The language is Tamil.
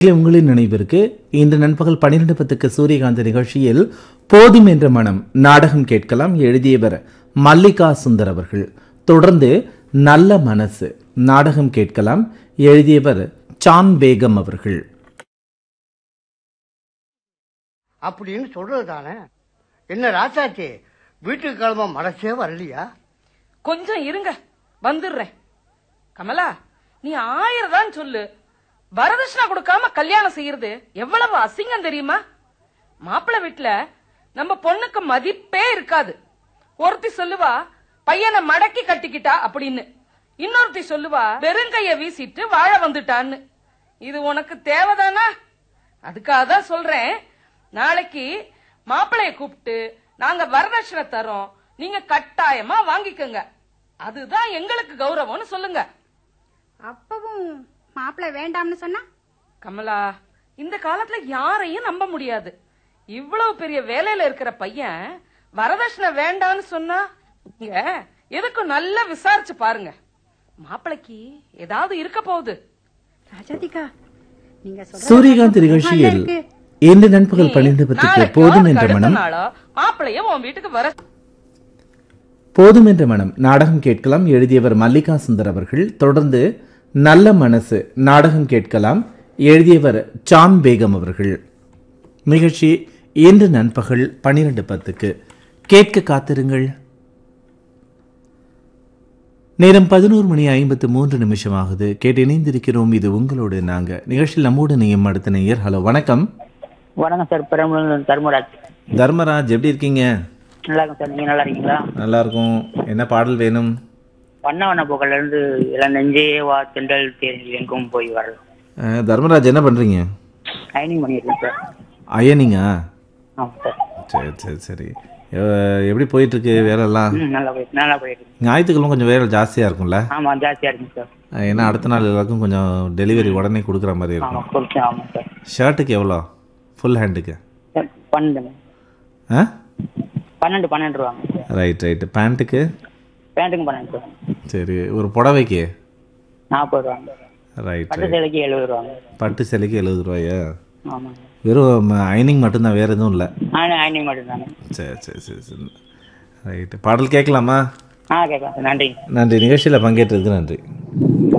உங்களின் நினைவிற்கு இன்று நண்பகல் பன்னிரண்டு பத்துக்கு சூரியகாந்த் நிகழ்ச்சியில் போதும் என்ற மனம் நாடகம் கேட்கலாம் எழுதியவர் மல்லிகா சுந்தர் அவர்கள் தொடர்ந்து நல்ல மனசு நாடகம் கேட்கலாம் எழுதியவர் சான் பேகம் அவர்கள் அப்படின்னு சொல்றது தானே என்ன ராசாச்சி வீட்டுக்கு கிளம்ப மனசே வரலையா கொஞ்சம் இருங்க வந்துடுறேன் கமலா நீ ஆயிரம் தான் சொல்லு வரதட்சணை கொடுக்காம கல்யாணம் செய்யறது எவ்வளவு அசிங்கம் தெரியுமா மாப்பிள்ளை வீட்டுல நம்ம பொண்ணுக்கு மதிப்பே இருக்காது ஒருத்தி சொல்லுவா பையனை மடக்கி கட்டிக்கிட்டா அப்படின்னு இன்னொருத்தி சொல்லுவா வெறுங்கைய வீசிட்டு வாழ வந்துட்டான்னு இது உனக்கு தேவைதானா அதுக்காக தான் சொல்றேன் நாளைக்கு மாப்பிளைய கூப்பிட்டு நாங்க வரதட்சணை தரோம் நீங்க கட்டாயமா வாங்கிக்கோங்க அதுதான் எங்களுக்கு கௌரவம்னு சொல்லுங்க அப்பவும் மாப்பிள்ளை வேண்டாம்னு சொன்னா கமலா இந்த காலத்துல யாரையும் நம்ப முடியாது இவ்வளவு பெரிய வேலையில இருக்கிற பையன் வரதட்சணை வேண்டான்னு சொன்னா நீங்க எதுக்கும் நல்லா விசாரிச்சு பாருங்க மாப்பிளைக்கு ஏதாவது இருக்க போகுது ராஜாதிகா நீங்க சொல்றது சூரியகாந்த் நல்லா நிகழ்ச்சியில் இருக்கு. இன்று நண்பகல் பன்னிரண்டு பத்துக்கு நாளைக்கோ போதும் என்ற அதுக்கு அடுத்த மனம் நாளோ மாப்பிளைய உன் வீட்டுக்கு வர போதும் என்ற மனம் நாடகம் கேட்கலாம் எழுதியவர் மல்லிகா சுந்தர் அவர்கள் தொடர்ந்து நல்ல மனசு நாடகம் கேட்கலாம் எழுதியவர் சான் பேகம் அவர்கள் நிகழ்ச்சி இன்று நண்பகல் பன்னிரண்டு பத்துக்கு கேட்க காத்திருங்கள் நேரம் பதினோரு மணி ஐம்பத்து மூன்று நிமிஷம் ஆகுது கேட்டு இணைந்திருக்கிறோம் இது உங்களோடு நாங்க நிகழ்ச்சியில் நம்மோடு நீயும் அடுத்த நேயர் ஹலோ வணக்கம் வணக்கம் சார் பெரம்பலூர் தர்மராஜ் தர்மராஜ் எப்படி இருக்கீங்க நல்லா இருக்கும் சார் நீங்க நல்லா இருக்கீங்களா நல்லா இருக்கும் என்ன பாடல் வேணும் வண்ண வண்ண போக்கல்ல இருந்து எல்லாம் நெஞ்சே வா தெண்டல் தேரில் எங்கும் போய் வரலாம் அஹ், தர்மராஜ் என்ன பண்றீங்க டைனிங் பண்ணியிருக்கேன் சார் அயனிங்கா ஆமாம் சார் சரி சரி சரி எ- எப்படி போயிட்டு இருக்கு வேலைலாம் ம் நல்லா போயிட்டு நல்லா போயிட்டு இருக்கு. ஞாயிற்றுக்கிழமை கொஞ்சம் வேலை ஜாஸ்தியா இருக்கும்ல ஆமா ஜாஸ்தியா இருக்குங்க சார் அஹ், ஏன்னா அடுத்த நாள் எல்லாருக்கும் கொஞ்சம் டெலிவரி உடனே கொடுக்குற மாதிரி ஆமா இருக்கும் கொடுத்தேன் ஆமாம் சார் ஷர்ட்டுக்கு எவ்வளோ ஃபுல் ஹேண்டுக்கு சார் பன்னெண்டு ஆ பன்னெண்டு பன்னெண்டு ரூபாங்க சார் ரைட் ரைட்டு பேண்ட்டுக்கு பேண்ட்டுக்கும் பன்னெண்டு சார் சரி ஒரு புடவைக்கு நாற்பது ரூபாங்க ரைட் பட்டு ரைட் சேலைக்கு எழுபது ரூபாங்க பட்டு சிலைக்கு எழுபது ரூபாயா ஆமாங்க வெறும் அயனிங் மட்டும்தான் வேறு எதுவும் இல்லை ஆ ஐநூறு மட்டும்தாங்க சரி சரி சரி சரி ரைட்டு பாடல் கேட்கலாமா ஆ கேட்கலாம் சார் நன்றிங்க நன்றி நிகழ்ச்சியில் பங்கேற்றதுக்கு நன்றி